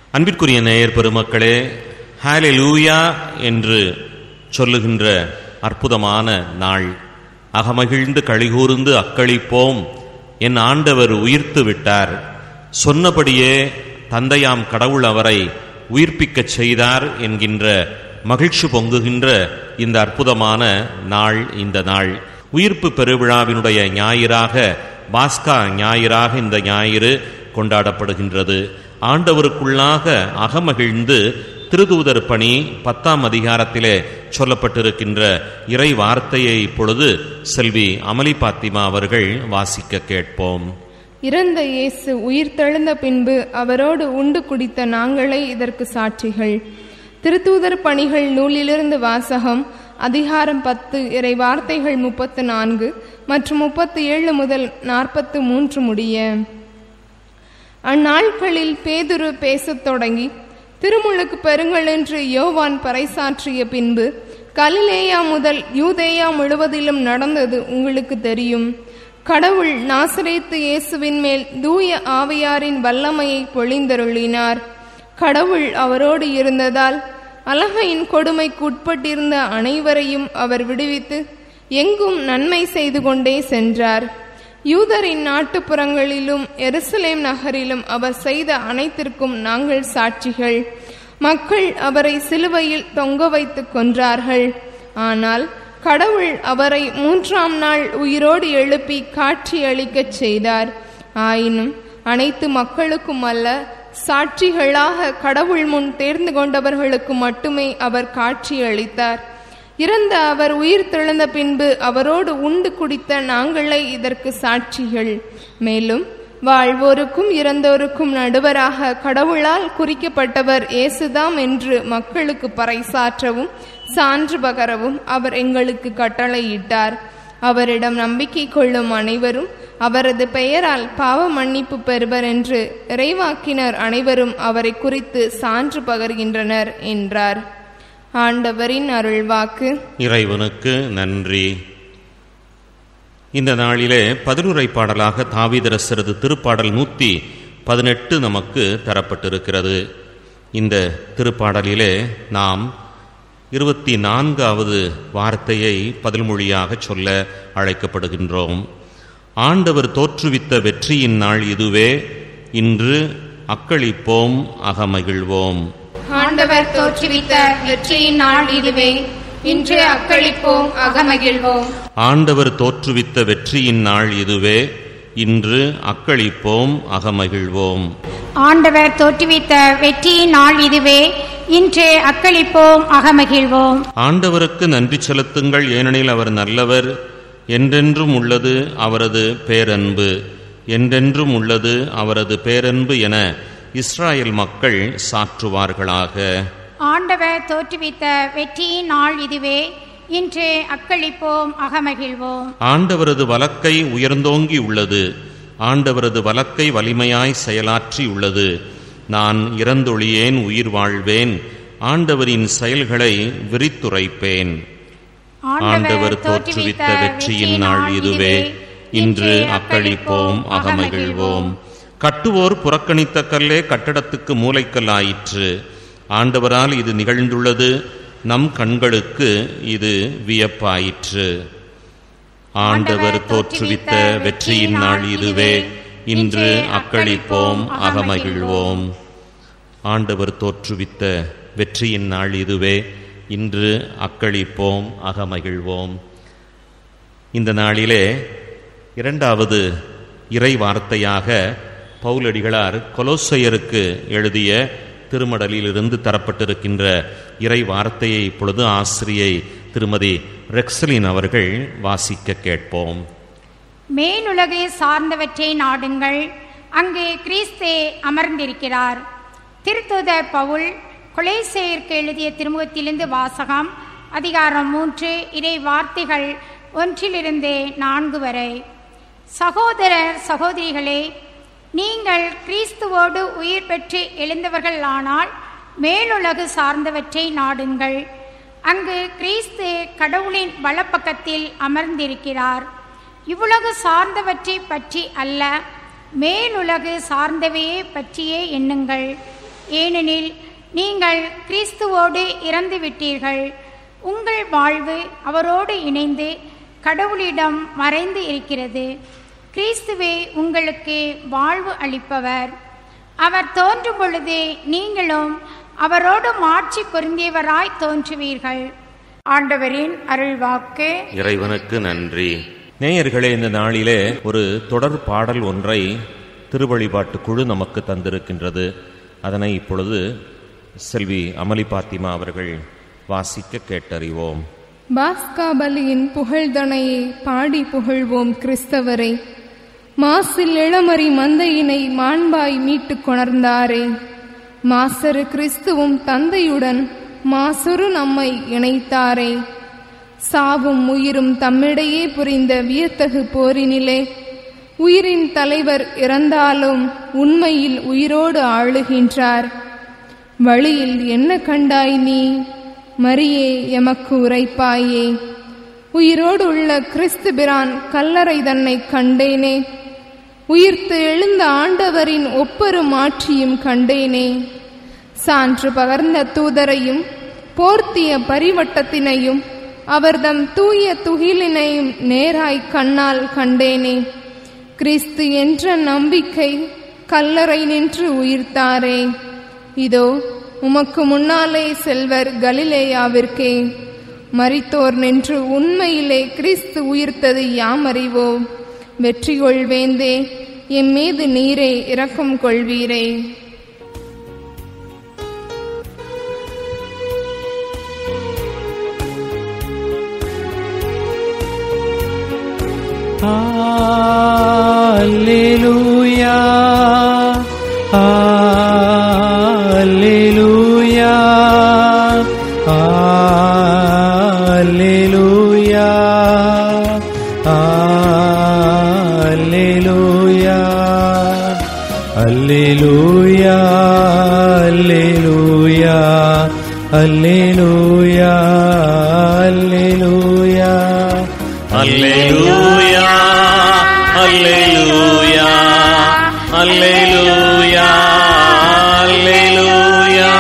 அன்பிற்குரிய நேயர் பெருமக்களே ஹalleluya என்று சொல்லுகின்ற அற்புதமான நாள் அகமகிழ்ந்து கழிகூர்ந்து அக்களிப்போம் என் ஆண்டவர் உயிர்த்து விட்டார் சொன்னபடியே தந்தையாம் கடவுள் அவரை உயிர்ப்பிக்கச் செய்தார் என்கின்ற மகிழ்ச்சி பொங்குகின்ற இந்த அற்புதமான நாள் இந்த நாள் உயிர்ப்பு பெருவிழாவினுடைய ஞாயிறாக பாஸ்கா ஞாயிறாக இந்த ஞாயிறு கொண்டாடப்படுகின்றது ஆண்டவருக்குள்ளாக அகமகிழ்ந்து திருதூதர் பணி பத்தாம் அதிகாரத்திலே சொல்லப்பட்டிருக்கின்ற இறை வார்த்தையை இப்பொழுது செல்வி அமளி பாத்திமா அவர்கள் வாசிக்க கேட்போம் இறந்த இயேசு உயிர்த்தெழுந்த பின்பு அவரோடு உண்டு குடித்த நாங்களே இதற்கு சாட்சிகள் திருத்தூதர் பணிகள் நூலிலிருந்து வாசகம் அதிகாரம் பத்து இறை வார்த்தைகள் முப்பத்து நான்கு மற்றும் முப்பத்து ஏழு முதல் நாற்பத்து மூன்று முடிய அந்நாட்களில் பேதுரு பேசத் தொடங்கி திருமுழுக்கு பெறுங்கள் என்று யோவான் பறைசாற்றிய பின்பு கலிலேயா முதல் யூதேயா முழுவதிலும் நடந்தது உங்களுக்கு தெரியும் கடவுள் நாசரேத்து இயேசுவின் மேல் தூய ஆவியாரின் வல்லமையை பொழிந்தருளினார் கடவுள் அவரோடு இருந்ததால் அலகையின் கொடுமைக்கு உட்பட்டிருந்த அனைவரையும் அவர் விடுவித்து எங்கும் நன்மை செய்து கொண்டே சென்றார் யூதரின் நாட்டுப்புறங்களிலும் எருசலேம் நகரிலும் அவர் செய்த அனைத்திற்கும் நாங்கள் சாட்சிகள் மக்கள் அவரை சிலுவையில் தொங்க வைத்து கொன்றார்கள் ஆனால் கடவுள் அவரை மூன்றாம் நாள் உயிரோடு எழுப்பி காட்சியளிக்கச் செய்தார் ஆயினும் அனைத்து மக்களுக்கும் அல்ல சாட்சிகளாக கடவுள் முன் தேர்ந்து கொண்டவர்களுக்கு மட்டுமே அவர் காட்சியளித்தார் இறந்த அவர் உயிர் தெழுந்த பின்பு அவரோடு உண்டு குடித்த நாங்களே இதற்கு சாட்சிகள் மேலும் வாழ்வோருக்கும் இறந்தோருக்கும் நடுவராக கடவுளால் குறிக்கப்பட்டவர் இயேசுதாம் என்று மக்களுக்கு பறைசாற்றவும் சான்று பகரவும் அவர் எங்களுக்கு கட்டளையிட்டார் அவரிடம் நம்பிக்கை கொள்ளும் அனைவரும் அவரது பெயரால் பாவ மன்னிப்பு பெறுவர் என்று இறைவாக்கினர் அனைவரும் அவரை குறித்து சான்று பகர்கின்றனர் என்றார் ஆண்டவரின் அருள்வாக்கு இறைவனுக்கு நன்றி இந்த நாளிலே பதிலுரை பாடலாக தாவீதரசரது திருப்பாடல் நூற்றி பதினெட்டு நமக்கு தரப்பட்டிருக்கிறது இந்த திருப்பாடலிலே நாம் இருபத்தி நான்காவது வார்த்தையை பதில்மொழியாக சொல்ல அழைக்கப்படுகின்றோம் ஆண்டவர் தோற்றுவித்த வெற்றியின் நாள் இதுவே இன்று அக்களிப்போம் அகமகிழ்வோம் ஆண்டவர் தோற்றுவித்த வெற்றியின் நாள் இதுவே இன்று அக்களிப்போம் அகமகிழ்வோம் ஆண்டவர் தோற்றுவித்த வெற்றியின் நாள் இதுவே இன்று அக்களிப்போம் அகமகிழ்வோம் ஆண்டவர் தோற்றுவித்த வெற்றியின் நாள் இதுவே இன்று அக்களிப்போம் அகமகிழ்வோம் ஆண்டவருக்கு நன்றி செலுத்துங்கள் ஏனெனில் அவர் நல்லவர் என்றென்றும் உள்ளது அவரது பேரன்பு என்றென்றும் உள்ளது அவரது பேரன்பு என இஸ்ராயேல் மக்கள் சாற்றுவார்களாக ஆண்டவர் தோற்றுவித்த வெற்றியின் நாள் இதுவே இன்று அக்களிப்போம் அகமகிழ்வோம் ஆண்டவரது வலக்கை உயர்ந்தோங்கி உள்ளது ஆண்டவரது வலக்கை வலிமையாய் செயலாற்றி உள்ளது நான் இறந்தொழியேன் உயிர் வாழ்வேன் ஆண்டவரின் செயல்களை விரித்துரைப்பேன் ஆண்டவர் தோற்றுவித்த வெற்றியின் நாள் இதுவே இன்று அக்களிப்போம் அகமகிழ்வோம் கட்டுவோர் புறக்கணித்த கல்லே கட்டடத்துக்கு மூலைக்கல்லாயிற்று ஆண்டவரால் இது நிகழ்ந்துள்ளது நம் கண்களுக்கு இது வியப்பாயிற்று ஆண்டவர் தோற்றுவித்த வெற்றியின் நாள் இதுவே இன்று அக்களிப்போம் அகமகிழ்வோம் ஆண்டவர் தோற்றுவித்த வெற்றியின் நாள் இதுவே இன்று அக்களிப்போம் அகமகிழ்வோம் இந்த நாளிலே இரண்டாவது இறை வார்த்தையாக பவுலடிகளார் கொலோசையருக்கு எழுதிய திருமடலிலிருந்து தரப்பட்டிருக்கின்ற இறை வார்த்தையை இப்பொழுது ஆசிரியை திருமதி ரெக்ஸலின் அவர்கள் வாசிக்க கேட்போம் மேலுலகை சார்ந்தவற்றை நாடுங்கள் அங்கே கிறிஸ்தே அமர்ந்திருக்கிறார் திருத்துதர் பவுல் கொலேசேயருக்கு எழுதிய திருமுகத்திலிருந்து வாசகம் அதிகாரம் மூன்று இறை வார்த்தைகள் ஒன்றிலிருந்து நான்கு வரை சகோதரர் சகோதரிகளே நீங்கள் கிறிஸ்துவோடு உயிர் பெற்று எழுந்தவர்கள் ஆனால் மேலுலகு சார்ந்தவற்றை நாடுங்கள் அங்கு கிறிஸ்து கடவுளின் வலப்பக்கத்தில் அமர்ந்திருக்கிறார் இவ்வுலகு சார்ந்தவற்றை பற்றி அல்ல மேலுலகு சார்ந்தவையே பற்றியே எண்ணுங்கள் ஏனெனில் நீங்கள் கிறிஸ்துவோடு இறந்து விட்டீர்கள் உங்கள் வாழ்வு அவரோடு இணைந்து கடவுளிடம் மறைந்து இருக்கிறது கிறிஸ்துவே உங்களுக்கு வாழ்வு அளிப்பவர் அவர் தோன்றும் பொழுது நீங்களும் அவரோடு மாட்சி பொருந்தியவராய் தோன்றுவீர்கள் ஆண்டவரின் அருள்வாக்கு இறைவனுக்கு நன்றி நேயர்களே இந்த நாளிலே ஒரு தொடர் பாடல் ஒன்றை திருவழிபாட்டு குழு நமக்கு தந்திருக்கின்றது அதனை இப்பொழுது செல்வி அமளி பாத்திமா அவர்கள் வாசிக்க கேட்டறிவோம் பாஸ்கா பலியின் புகழ்தனையை பாடி புகழ்வோம் கிறிஸ்தவரை மாசில் இளமறி மந்தையினை மாண்பாய் மீட்டுக் கொணர்ந்தாரே மாசரு கிறிஸ்துவும் தந்தையுடன் மாசுரு நம்மை இணைத்தாரே சாவும் உயிரும் தம்மிடையே புரிந்த வியத்தகு போரினிலே உயிரின் தலைவர் இறந்தாலும் உண்மையில் உயிரோடு ஆளுகின்றார் வழியில் என்ன கண்டாய் நீ மரியே எமக்கு உரைப்பாயே உயிரோடு உள்ள கிறிஸ்து பிரான் கல்லறை தன்னை கண்டேனே உயிர்த்து எழுந்த ஆண்டவரின் ஒப்பரும் ஆட்சியும் கண்டேனே சான்று பகர்ந்த தூதரையும் போர்த்திய பரிவட்டத்தினையும் அவர்தம் தூய துகிலினையும் நேராய் கண்ணால் கண்டேனே கிறிஸ்து என்ற நம்பிக்கை கல்லறை நின்று உயிர்த்தாரே இதோ உமக்கு முன்னாலே செல்வர் கலிலேயாவிற்கே மரித்தோர் நின்று உண்மையிலே கிறிஸ்து உயிர்த்தது யாம் அறிவோம் வெற்றி கொள்வேந்தே எம் மீது நீரே இரக்கம் கொள்வீரே Alleluia. Alleluia. Alleluia. Alleluia. Alleluia. Alleluia. Alleluia. Alleluia. அல்லேலூயா அல்லேலூயா அல்லேலூயா அல்லேலூயா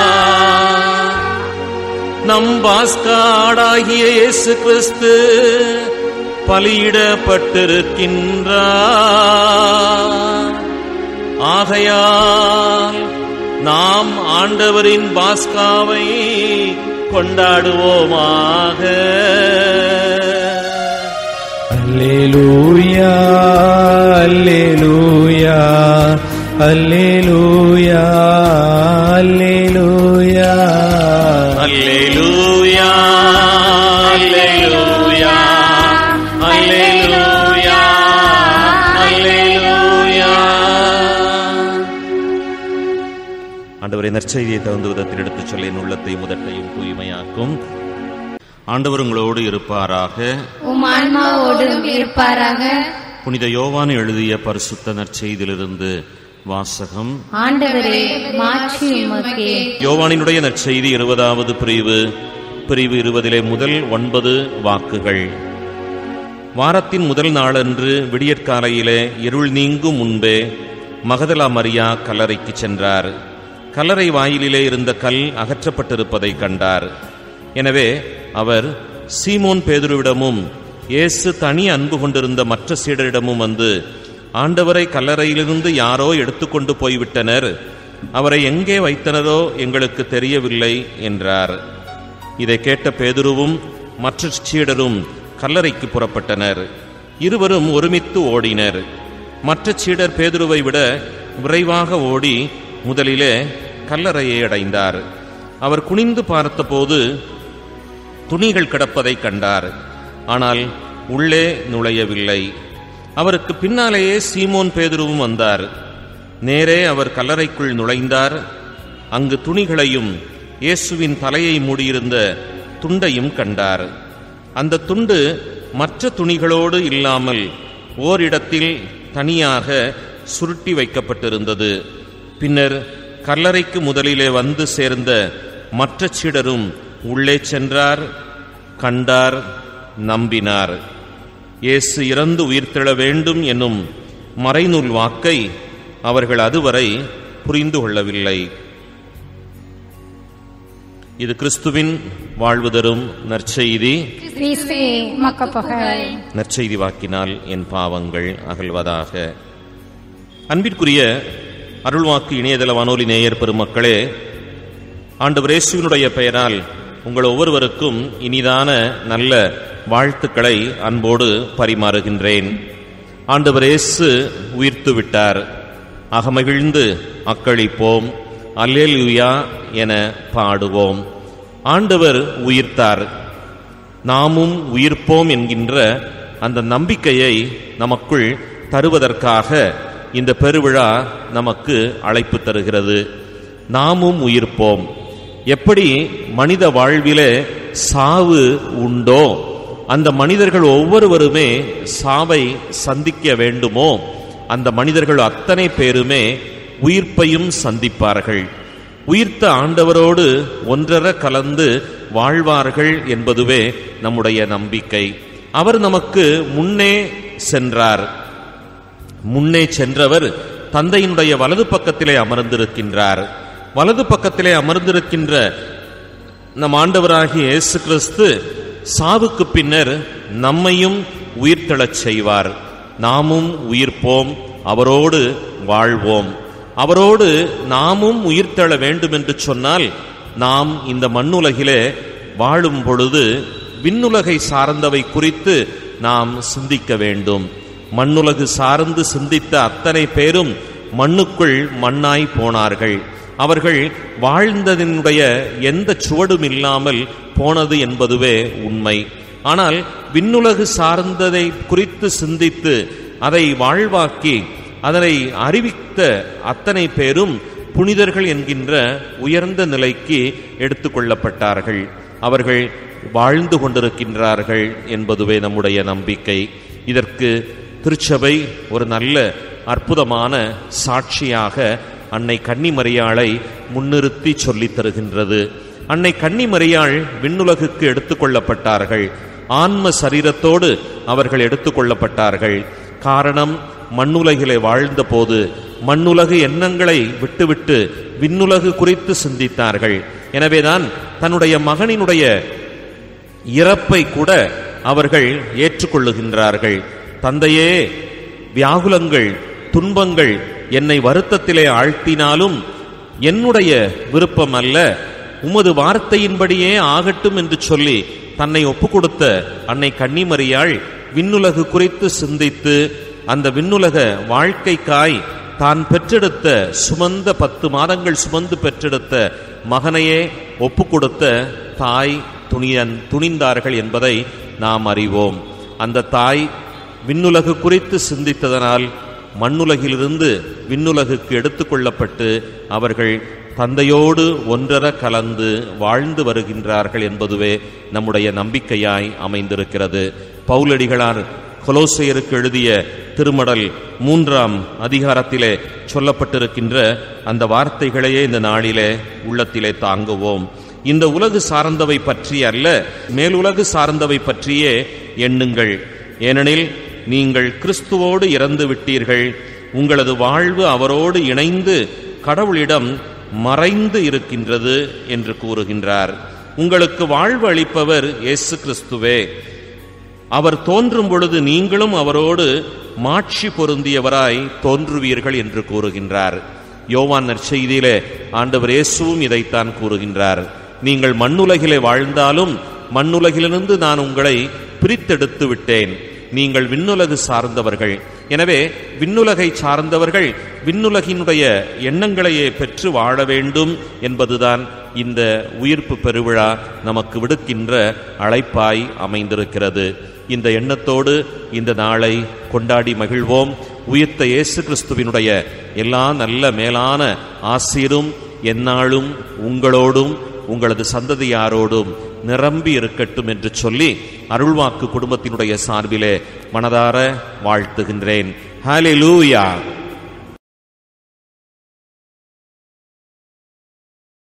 நம் பாஸ்காடாகிய இயேசு கிறிஸ்து பலியிடப்பட்டிருக்கின்றார் ஆகையால் நாம் ஆண்டவரின் பாஸ்காவை கொண்டாடுவோமாக Alleluia, Alleluia, Alleluia, Alleluia. அல்லேலூயா அல்லேலூயா அல்லேலூயா அல்லேலூயா ஆண்டவரை நற்செய்தியை தகுந்த விதத்தில் எடுத்துச் சொல்ல என் உள்ளத்தை முதட்டையும் தூய்மையாக்கும் ஆண்டவர் உங்களோடு இருப்பாராக உம் ஆன்மாவோடும் இருப்பாராக புனித யோவான் எழுதிய பரிசுத்த நற்செய்தியிலிருந்து வாசகம் ஆண்டவரே மாட்சி உமக்கே யோவானினுடைய நற்செய்தி இருபதாவது பிரிவு பிரிவு இருபதிலே முதல் ஒன்பது வாக்குகள் வாரத்தின் முதல் நாளன்று விடியற்காலையிலே இருள் நீங்கும் முன்பே மகதலா மரியா கல்லறைக்கு சென்றார் கல்லறை வாயிலிலே இருந்த கல் அகற்றப்பட்டிருப்பதை கண்டார் எனவே அவர் சீமோன் பேதுருவிடமும் இயேசு தனி அன்பு கொண்டிருந்த மற்ற சீடரிடமும் வந்து ஆண்டவரை கல்லறையிலிருந்து யாரோ எடுத்துக்கொண்டு போய்விட்டனர் அவரை எங்கே வைத்தனரோ எங்களுக்கு தெரியவில்லை என்றார் இதை கேட்ட பேதுருவும் மற்ற சீடரும் கல்லறைக்கு புறப்பட்டனர் இருவரும் ஒருமித்து ஓடினர் மற்ற சீடர் பேதுருவை விட விரைவாக ஓடி முதலிலே கல்லறையை அடைந்தார் அவர் குனிந்து பார்த்தபோது துணிகள் கிடப்பதை கண்டார் ஆனால் உள்ளே நுழையவில்லை அவருக்கு பின்னாலேயே சீமோன் பேதுருவும் வந்தார் நேரே அவர் கல்லறைக்குள் நுழைந்தார் அங்கு துணிகளையும் இயேசுவின் தலையை மூடியிருந்த துண்டையும் கண்டார் அந்த துண்டு மற்ற துணிகளோடு இல்லாமல் ஓரிடத்தில் தனியாக சுருட்டி வைக்கப்பட்டிருந்தது பின்னர் கல்லறைக்கு முதலிலே வந்து சேர்ந்த மற்ற சீடரும் உள்ளே சென்றார் கண்டார் நம்பினார் இயேசு இறந்து உயிர்த்தெழ வேண்டும் என்னும் மறைநூல் வாக்கை அவர்கள் அதுவரை புரிந்து கொள்ளவில்லை இது கிறிஸ்துவின் வாழ்வு தரும் நற்செய்தி கிறிஸ்துவே உமக்கு புகழ் நற்செய்தி வாக்கினால் என் பாவங்கள் அகல்வதாக அன்பிற்குரிய அருள்வாக்கு இணையதள வானொலி நேயர் பெருமக்களே ஆண்டவர் இயேசுவினுடைய பெயரால் உங்கள் ஒவ்வொருவருக்கும் இனிதான நல்ல வாழ்த்துக்களை அன்போடு பரிமாறுகின்றேன் ஆண்டவர் இயேசு உயிர்த்து விட்டார் அகமகிழ்ந்து அக்களிப்போம் அல்லேலுயா என பாடுவோம் ஆண்டவர் உயிர்த்தார் நாமும் உயிர்ப்போம் என்கின்ற அந்த நம்பிக்கையை நமக்குள் தருவதற்காக இந்த பெருவிழா நமக்கு அழைப்பு தருகிறது நாமும் உயிர்ப்போம் எப்படி மனித வாழ்விலே சாவு உண்டோ அந்த மனிதர்கள் ஒவ்வொருவருமே சாவை சந்திக்க வேண்டுமோ அந்த மனிதர்கள் அத்தனை பேருமே உயிர்ப்பையும் சந்திப்பார்கள் உயிர்த்த ஆண்டவரோடு ஒன்றர கலந்து வாழ்வார்கள் என்பதுவே நம்முடைய நம்பிக்கை அவர் நமக்கு முன்னே சென்றார் முன்னே சென்றவர் தந்தையினுடைய வலது பக்கத்திலே அமர்ந்திருக்கின்றார் வலது பக்கத்திலே அமர்ந்திருக்கின்ற நம் ஆண்டவராகிய இயேசு கிறிஸ்து சாவுக்கு பின்னர் நம்மையும் உயிர்த்தெழச் செய்வார் நாமும் உயிர்ப்போம் அவரோடு வாழ்வோம் அவரோடு நாமும் உயிர்த்தெழ வேண்டும் என்று சொன்னால் நாம் இந்த மண்ணுலகிலே வாழும் பொழுது விண்ணுலகை சார்ந்தவை குறித்து நாம் சிந்திக்க வேண்டும் மண்ணுலகு சார்ந்து சிந்தித்த அத்தனை பேரும் மண்ணுக்குள் மண்ணாய் போனார்கள் அவர்கள் வாழ்ந்ததினுடைய எந்த சுவடும் இல்லாமல் போனது என்பதுவே உண்மை ஆனால் விண்ணுலகு சார்ந்ததை குறித்து சிந்தித்து அதை வாழ்வாக்கி அதனை அறிவித்த அத்தனை பேரும் புனிதர்கள் என்கின்ற உயர்ந்த நிலைக்கு எடுத்துக்கொள்ளப்பட்டார்கள் அவர்கள் வாழ்ந்து கொண்டிருக்கின்றார்கள் என்பதுவே நம்முடைய நம்பிக்கை இதற்கு திருச்சபை ஒரு நல்ல அற்புதமான சாட்சியாக அன்னை கன்னிமரியாளை முன்னிறுத்தி சொல்லித் தருகின்றது அன்னை கன்னிமரியாள் விண்ணுலகுக்கு எடுத்துக்கொள்ளப்பட்டார்கள் ஆன்ம சரீரத்தோடு அவர்கள் எடுத்துக்கொள்ளப்பட்டார்கள் காரணம் மண்ணுலகிலே வாழ்ந்தபோது மண்ணுலகு எண்ணங்களை விட்டுவிட்டு விண்ணுலகு குறித்து சிந்தித்தார்கள் எனவேதான் தன்னுடைய மகனினுடைய இறப்பை கூட அவர்கள் ஏற்றுக்கொள்ளுகின்றார்கள் தந்தையே வியாகுலங்கள் துன்பங்கள் என்னை வருத்தத்திலே ஆழ்த்தினாலும் என்னுடைய விருப்பம் அல்ல உமது வார்த்தையின்படியே ஆகட்டும் என்று சொல்லி தன்னை ஒப்பு கொடுத்த அன்னை கன்னிமரியாள் விண்ணுலகு குறித்து சிந்தித்து அந்த விண்ணுலக வாழ்க்கைக்காய் தான் பெற்றெடுத்த சுமந்த பத்து மாதங்கள் சுமந்து பெற்றெடுத்த மகனையே ஒப்பு கொடுத்த தாய் துணியன் துணிந்தார்கள் என்பதை நாம் அறிவோம் அந்த தாய் விண்ணுலகு குறித்து சிந்தித்ததனால் மண்ணுலகிலிருந்து விண்ணுலகுக்கு எடுத்துக்கொள்ளப்பட்டு அவர்கள் தந்தையோடு ஒன்றர கலந்து வாழ்ந்து வருகின்றார்கள் என்பதுவே நம்முடைய நம்பிக்கையாய் அமைந்திருக்கிறது பவுலடிகளார் கொலோசையருக்கு எழுதிய திருமடல் மூன்றாம் அதிகாரத்திலே சொல்லப்பட்டிருக்கின்ற அந்த வார்த்தைகளையே இந்த நாளிலே உள்ளத்திலே தாங்குவோம் இந்த உலகு சார்ந்தவை பற்றி அல்ல மேலுலகு சார்ந்தவை பற்றியே எண்ணுங்கள் ஏனெனில் நீங்கள் கிறிஸ்துவோடு இறந்து விட்டீர்கள் உங்களது வாழ்வு அவரோடு இணைந்து கடவுளிடம் மறைந்து இருக்கின்றது என்று கூறுகின்றார் உங்களுக்கு வாழ்வு அளிப்பவர் இயேசு கிறிஸ்துவே அவர் தோன்றும் பொழுது நீங்களும் அவரோடு மாட்சி பொருந்தியவராய் தோன்றுவீர்கள் என்று கூறுகின்றார் யோவான் நற்செய்தியிலே ஆண்டவர் இயேசுவும் இதைத்தான் கூறுகின்றார் நீங்கள் மண்ணுலகிலே வாழ்ந்தாலும் மண்ணுலகிலிருந்து நான் உங்களை பிரித்தெடுத்து விட்டேன் நீங்கள் விண்ணுலகு சார்ந்தவர்கள் எனவே விண்ணுலகை சார்ந்தவர்கள் விண்ணுலகினுடைய எண்ணங்களையே பெற்று வாழ வேண்டும் என்பதுதான் இந்த உயிர்ப்பு பெருவிழா நமக்கு விடுக்கின்ற அழைப்பாய் அமைந்திருக்கிறது இந்த எண்ணத்தோடு இந்த நாளை கொண்டாடி மகிழ்வோம் உயிர்த்த இயேசு கிறிஸ்துவினுடைய எல்லா நல்ல மேலான ஆசீரும் எந்நாளும் உங்களோடும் உங்களது சந்ததியாரோடும் நிரம்பி இருக்கட்டும் என்று சொல்லி அருள்வாக்கு குடும்பத்தினுடைய சார்பிலே மனதார வாழ்த்துகின்றேன் ஹalleluya